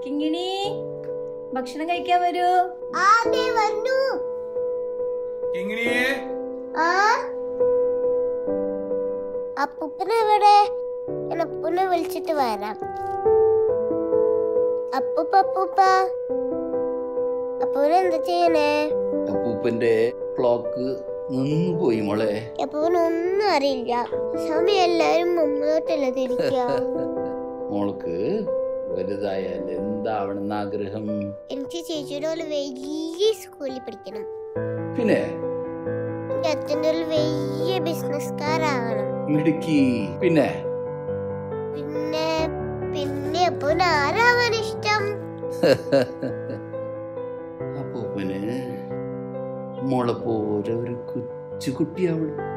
കിങ്ങിണി ഭക്ഷണം കഴിക്കാൻ വരൂ ആദ്യ വന്നു കിങ്ങിണിയെ ആ അപ്പൂപ്പനെ എവിടെ ഞാൻ അപ്പൂനെ വിളിച്ചിട്ട് വരാം അപ്പൂപ്പ അപ്പൂപ്പ അപ്പൂനെ എന്താ ചെയ്യണേ അപ്പൂപ്പന്റെ ക്ലോക്ക് നിന്നു പോയി മോളെ അപ്പൂനൊന്നും അറിയില്ല സമയം എല്ലാരും മുമ്പോട്ടല്ലേ തിരിക്കുക മോൾക്ക് വലുതായാൽ എന്താവണമെന്ന് ആഗ്രഹം എനിക്ക് ചേച്ചിയുടെ പോലെ വലിയ സ്കൂളിൽ പഠിക്കണം പിന്നെ എനിക്ക് അച്ഛൻ്റെ പോലെ വലിയ ബിസിനസ്കാരാവണം മിടുക്കി പിന്നെ പിന്നെ പിന്നെ അപ്പൂന് ആരാവാൻ ഇഷ്ടം അപ്പൂപ്പന് മോളെ പോലെ ഒരു കൊച്ചു കുട്ടിയാവണം